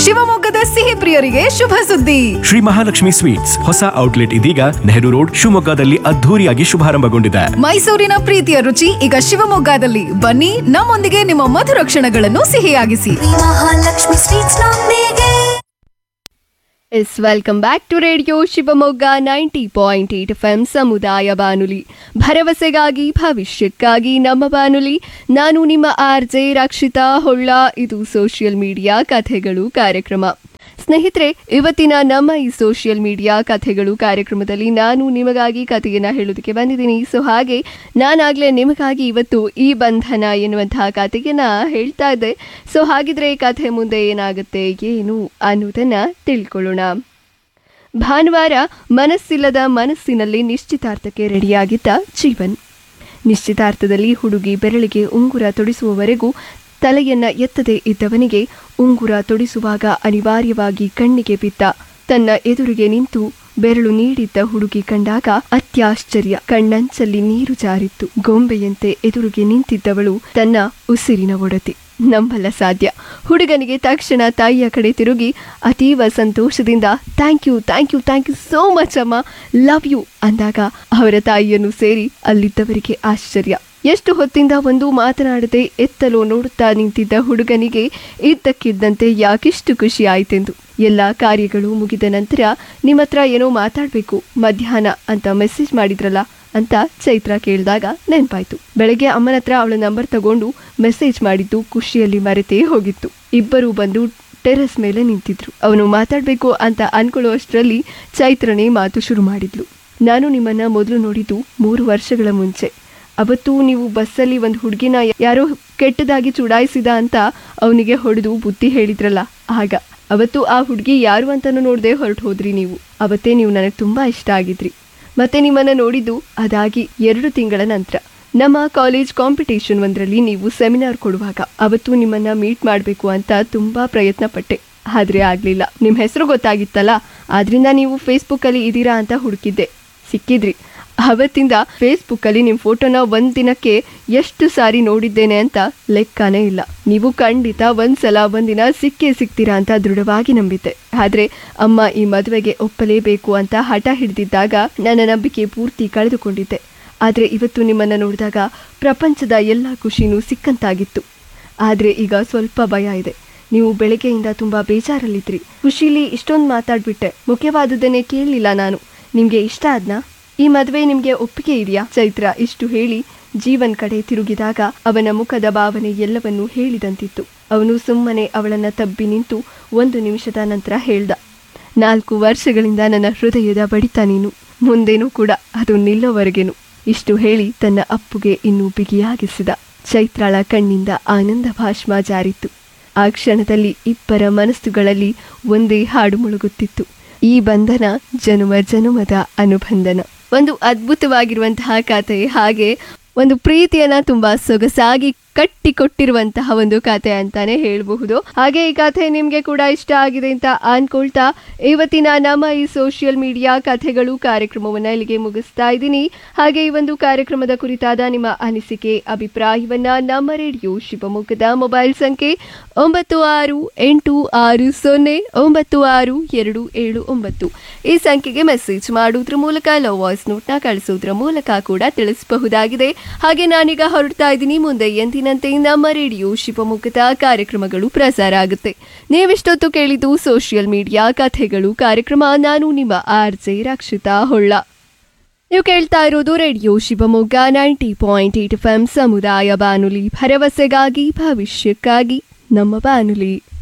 ಶಿವಮೊಗ್ಗದ ಸಿಹಿ ಪ್ರಿಯರಿಗೆ ಶುಭ ಸುದ್ದಿ ಶ್ರೀ ಮಹಾಲಕ್ಷ್ಮಿ ಸ್ವೀಟ್ಸ್ ಹೊಸ ಔಟ್ಲೆಟ್ ಇದೀಗ ನೆಹರು ರೋಡ್ ಶಿವಮೊಗ್ಗದಲ್ಲಿ ಅದ್ಧೂರಿಯಾಗಿ ಶುಭಾರಂಭಗೊಂಡಿದೆ ಮೈಸೂರಿನ ಪ್ರೀತಿಯ ರುಚಿ ಈಗ ಶಿವಮೊಗ್ಗದಲ್ಲಿ ಬನ್ನಿ ನಮ್ಮೊಂದಿಗೆ ನಿಮ್ಮ ಮಧುರ ಕ್ಷಣಗಳನ್ನು ಸಿಹಿಯಾಗಿಸಿ ಮಹಾಲಕ್ಷ್ಮಿ ಸ್ವೀಟ್ಸ್ ನೊಂದಿಗೆ yes welcome back to radio Shivamogga ninety point eight F M ಸಮುದಾಯ ಬಾನುಲಿ ಭರವಸೆಗಾಗಿ ಭವಿಷ್ಯಕ್ಕಾಗಿ ನಮ್ಮ ಬಾನುಲಿ ನಾನು ನಿಮ್ಮ ಆರ್ ಜೆ ರಕ್ಷಿತಾ ಹೊಳ್ಳ ಇದು ಸೋಷಿಯಲ್ ಮೀಡಿಯಾ ಕಥೆಗಳು ಕಾರ್ಯಕ್ರಮ ಸ್ನೇಹಿತರೆ ಇವತ್ತಿನ ನಮ್ಮ ಈ ಸೋಷಿಯಲ್ ಮೀಡಿಯಾ ಕಥೆಗಳು ಕಾರ್ಯಕ್ರಮದಲ್ಲಿ ನಾನು ನಿಮಗಾಗಿ ಕಥೆಯನ್ನ ಹೇಳೋದಕ್ಕೆ ಬಂದಿದ್ದೀನಿ ಸೊ ಹಾಗೆ ನಾನಾಗಲೇ ನಿಮಗಾಗಿ ಇವತ್ತು ಈ ಬಂಧನ ಎನ್ನುವಂತಹ ಕಥೆಯನ್ನ ಹೇಳ್ತಾ ಇದ್ದೆ ಸೊ ಹಾಗಿದ್ರೆ ಈ ಕಥೆ ಮುಂದೆ ಏನಾಗುತ್ತೆ ಏನು ಅನ್ನೋದನ್ನ ತಿಳ್ಕೊಳ್ಳೋಣ ಭಾನುವಾರ ಮನಸ್ಸಿಲ್ಲದ ಮನಸ್ಸಿನಲ್ಲಿ ನಿಶ್ಚಿತಾರ್ಥಕ್ಕೆ ರೆಡಿಯಾಗಿದ್ದ ಜೀವನ್ ನಿಶ್ಚಿತಾರ್ಥದಲ್ಲಿ ಹುಡುಗಿ ಬೆರಳಿಗೆ ಉಂಗುರ ತೊಡಿಸುವವರೆಗೂ ತಲೆಯನ್ನ ಎತ್ತದೇ ಇದ್ದವನಿಗೆ ಉಂಗುರ ತೊಡಿಸುವಾಗ ಅನಿವಾರ್ಯವಾಗಿ ಕಣ್ಣಿಗೆ ಬಿದ್ದ ತನ್ನ ಎದುರಿಗೆ ನಿಂತು ಬೆರಳು ನೀಡಿದ್ದ ಹುಡುಗಿ ಕಂಡಾಗ ಅತ್ಯಾಶ್ಚರ್ಯ ಕಣ್ಣಂಚಲ್ಲಿ ನೀರು ಜಾರಿತ್ತು ಗೊಂಬೆಯಂತೆ ಎದುರಿಗೆ ನಿಂತಿದ್ದವಳು ತನ್ನ ಉಸಿರಿನ ಒಡತಿ ನಂಬಲ್ಲ ಸಾಧ್ಯ ಹುಡುಗನಿಗೆ ತಕ್ಷಣ ತಾಯಿಯ ಕಡೆ ತಿರುಗಿ ಅತೀವ ಸಂತೋಷದಿಂದ thank you thank you thank you so much ಅಮ್ಮ ಲವ್ ಯು ಅಂದಾಗ ಅವರ ತಾಯಿಯನ್ನು ಸೇರಿ ಅಲ್ಲಿದ್ದವರಿಗೆ ಆಶ್ಚರ್ಯ ಎಷ್ಟು ಹೊತ್ತಿಂದ ಒಂದು ಮಾತನಾಡದೆ ಎತ್ತಲೋ ನೋಡುತ್ತಾ ನಿಂತಿದ್ದ ಹುಡುಗನಿಗೆ ಇದ್ದಕ್ಕಿದ್ದಂತೆ ಯಾಕಿಷ್ಟು ಖುಷಿ ಆಯ್ತೆಂದು ಎಲ್ಲ ಕಾರ್ಯಗಳು ಮುಗಿದ ನಂತರ ನಿಮ್ಮ ಹತ್ರ ಏನೋ ಮಾತಾಡಬೇಕು ಮಧ್ಯಾಹ್ನ ಅಂತ ಮೆಸೇಜ್ ಮಾಡಿದ್ರಲ್ಲ ಅಂತ ಚೈತ್ರ ಕೇಳಿದಾಗ ನೆನಪಾಯ್ತು ಬೆಳಗ್ಗೆ ಅಮ್ಮನ ಹತ್ರ ಅವಳ ನಂಬರ್ ತಗೊಂಡು ಮೆಸೇಜ್ ಮಾಡಿದ್ದು ಖುಷಿಯಲ್ಲಿ ಮರೆತೇ ಹೋಗಿತ್ತು ಇಬ್ಬರು ಬಂದು ಟೆರೆಸ್ ಮೇಲೆ ನಿಂತಿದ್ರು ಅವನು ಮಾತಾಡಬೇಕು ಅಂತ ಅನ್ಕೊಳ್ಳುವಷ್ಟರಲ್ಲಿ ಚೈತ್ರನೇ ಮಾತು ಶುರು ಮಾಡಿದ್ಲು ನಾನು ನಿಮ್ಮನ್ನ ಮೊದಲು ನೋಡಿದ್ದು ಮೂರು ವರ್ಷಗಳ ಮುಂಚೆ ಅವತ್ತು ನೀವು ಬಸ್ಸಲ್ಲಿ ಒಂದು ಹುಡುಗಿನ ಯಾರೋ ಕೆಟ್ಟದಾಗಿ ಚುಡಾಯಿಸಿದ ಅಂತ ಅವನಿಗೆ ಹೊಡೆದು ಬುದ್ಧಿ ಹೇಳಿದ್ರಲ್ಲ ಆಗ ಅವತ್ತು ಆ ಹುಡುಗಿ ಯಾರು ಅಂತನೂ ನೋಡದೆ ಹೊರಟು ಹೋದ್ರಿ ನೀವು ಅವತ್ತೇ ನೀವು ನನಗೆ ತುಂಬಾ ಇಷ್ಟ ಆಗಿದ್ರಿ ಮತ್ತೆ ನಿಮ್ಮನ್ನ ನೋಡಿದ್ದು ಅದಾಗಿ ಎರಡು ತಿಂಗಳ ನಂತರ ನಮ್ಮ ಕಾಲೇಜ್ ಕಾಂಪಿಟೇಷನ್ ಒಂದರಲ್ಲಿ ನೀವು ಸೆಮಿನಾರ್ ಕೊಡುವಾಗ ಅವತ್ತು ನಿಮ್ಮನ್ನ ಮೀಟ್ ಮಾಡಬೇಕು ಅಂತ ತುಂಬಾ ಪ್ರಯತ್ನ ಪಟ್ಟೆ ಆದ್ರೆ ಆಗ್ಲಿಲ್ಲ ನಿಮ್ಮ ಹೆಸರು ಗೊತ್ತಾಗಿತ್ತಲ್ಲ ಆದ್ರಿಂದ ನೀವು ಫೇಸ್ಬುಕ್ಕಲ್ಲಿ ಇದ್ದೀರಾ ಅಂತ ಹುಡುಕಿದ್ದೆ ಸಿಕ್ಕಿದ್ರಿ ಅವತ್ತಿಂದ ಫೇಸ್ಬುಕ್ಕಲ್ಲಿ ನಿಮ್ಮ ಫೋಟೋನ ಒಂದ್ ದಿನಕ್ಕೆ ಎಷ್ಟು ಸಾರಿ ನೋಡಿದ್ದೇನೆ ಅಂತ ಲೆಕ್ಕನೇ ಇಲ್ಲ ನೀವು ಖಂಡಿತ ಒಂದ್ಸಲ ಒಂದಿನ ಸಿಕ್ಕೇ ಸಿಗ್ತೀರಾ ಅಂತ ದೃಢವಾಗಿ ನಂಬಿದ್ದೆ ಆದ್ರೆ ಅಮ್ಮ ಈ ಮದುವೆಗೆ ಒಪ್ಪಲೇಬೇಕು ಅಂತ ಹಠ ಹಿಡಿದಿದ್ದಾಗ ನನ್ನ ನಂಬಿಕೆ ಪೂರ್ತಿ ಕಳೆದುಕೊಂಡಿದ್ದೆ ಆದ್ರೆ ಇವತ್ತು ನಿಮ್ಮನ್ನ ನೋಡಿದಾಗ ಪ್ರಪಂಚದ ಎಲ್ಲ ಖುಷಿನೂ ಸಿಕ್ಕಂತಾಗಿತ್ತು ಆದ್ರೆ ಈಗ ಸ್ವಲ್ಪ ಭಯ ಇದೆ ನೀವು ಬೆಳಗ್ಗೆಯಿಂದ ತುಂಬಾ ಬೇಜಾರಲ್ಲಿದ್ರಿ ಖುಷಿಲಿ ಇಷ್ಟೊಂದು ಮಾತಾಡ್ಬಿಟ್ಟೆ ಮುಖ್ಯವಾದುದನ್ನೇ ಕೇಳಲಿಲ್ಲ ನಾನು ನಿಮ್ಗೆ ಇಷ್ಟ ಆದ್ನಾ ಈ ಮದುವೆ ನಿಮ್ಗೆ ಒಪ್ಪಿಗೆ ಇದೆಯಾ ಚೈತ್ರ ಇಷ್ಟು ಹೇಳಿ ಜೀವನ್ ಕಡೆ ತಿರುಗಿದಾಗ ಅವನ ಮುಖದ ಭಾವನೆ ಎಲ್ಲವನ್ನೂ ಹೇಳಿದಂತಿತ್ತು ಅವನು ಸುಮ್ಮನೆ ಅವಳನ್ನ ತಬ್ಬಿ ನಿಂತು ಒಂದು ನಿಮಿಷದ ನಂತರ ಹೇಳ್ದ ನಾಲ್ಕು ವರ್ಷಗಳಿಂದ ನನ್ನ ಹೃದಯದ ಬಡಿತ ನೀನು ಮುಂದೇನೂ ಕೂಡ ಅದು ನಿಲ್ಲೋವರೆಗೇನು ಇಷ್ಟು ಹೇಳಿ ತನ್ನ ಅಪ್ಪುಗೆ ಇನ್ನೂ ಬಿಗಿಯಾಗಿಸಿದ ಚೈತ್ರಾಳ ಕಣ್ಣಿಂದ ಆನಂದ ಭಾಷ್ಮ ಜಾರಿತ್ತು ಆ ಕ್ಷಣದಲ್ಲಿ ಇಬ್ಬರ ಮನಸ್ಸುಗಳಲ್ಲಿ ಒಂದೇ ಹಾಡು ಮುಳುಗುತ್ತಿತ್ತು ಈ ಬಂಧನ ಜನುಮ ಜನುಮದ ಅನುಬಂಧನ ಒಂದು ಅದ್ಭುತವಾಗಿರುವಂತಹ ಕತೆ ಹಾಗೆ ಒಂದು ಪ್ರೀತಿಯನ್ನ ತುಂಬಾ ಸೊಗಸಾಗಿ ಕಟ್ಟಿಕೊಟ್ಟಿರುವಂತಹ ಒಂದು ಕತೆ ಅಂತಾನೆ ಹೇಳಬಹುದು ಹಾಗೆ ಈ ಕಥೆ ನಿಮ್ಗೆ ಕೂಡ ಇಷ್ಟ ಆಗಿದೆ ಅಂತ ಅನ್ಕೊಳ್ತಾ ಇವತ್ತಿನ ನಮ್ಮ ಈ ಸೋಷಿಯಲ್ ಮೀಡಿಯಾ ಕಥೆಗಳು ಕಾರ್ಯಕ್ರಮವನ್ನ ಇಲ್ಲಿಗೆ ಮುಗಿಸ್ತಾ ಇದ್ದೀನಿ ಹಾಗೆ ಈ ಒಂದು ಕಾರ್ಯಕ್ರಮದ ಕುರಿತಾದ ನಿಮ್ಮ ಅನಿಸಿಕೆ ಅಭಿಪ್ರಾಯವನ್ನ ನಮ್ಮ ರೇಡಿಯೋ ಶಿವಮೊಗ್ಗದ ಮೊಬೈಲ್ ಸಂಖ್ಯೆ ಒಂಬತ್ತು ಆರು ಎಂಟು ಆರು ಸೊನ್ನೆ ಒಂಬತ್ತು ಆರು ಎರಡು ಏಳು ಒಂಬತ್ತು ಈ ಸಂಖ್ಯೆಗೆ ಮೆಸೇಜ್ ಮಾಡುವುದ್ರ ಮೂಲಕ ಲವ್ ವಾಯ್ಸ್ ನೋಟ್ನ ಕಳಿಸೋದ್ರ ಮೂಲಕ ಕೂಡ ತಿಳಿಸಬಹುದಾಗಿದೆ ಹಾಗೆ ನಾನೀಗ ಹೊರಡ್ತಾ ಇದ್ದೀನಿ ಮುಂದೆ ಎಂದಿನಂತೆ ನಮ್ಮ ರೇಡಿಯೋ ಶಿವಮೊಗ್ಗದ ಕಾರ್ಯಕ್ರಮಗಳು ಪ್ರಸಾರ ಆಗುತ್ತೆ ನೀವಿಷ್ಟೊತ್ತು ಕೇಳಿದ್ದು ಸೋಷಿಯಲ್ ಮೀಡಿಯಾ ಕಥೆಗಳು ಕಾರ್ಯಕ್ರಮ ನಾನು ನಿಮ್ಮ ಆರ್ ಜೆ ರಕ್ಷಿತಾ ಹೊಳ್ಳ ನೀವು ಕೇಳ್ತಾ ಇರೋದು radio Shivamogga ninety point eight F M ಸಮುದಾಯ ಬಾನುಲಿ ಭರವಸೆಗಾಗಿ ಭವಿಷ್ಯಕ್ಕಾಗಿ ನಮ್ಮ ಬಾನುಲಿ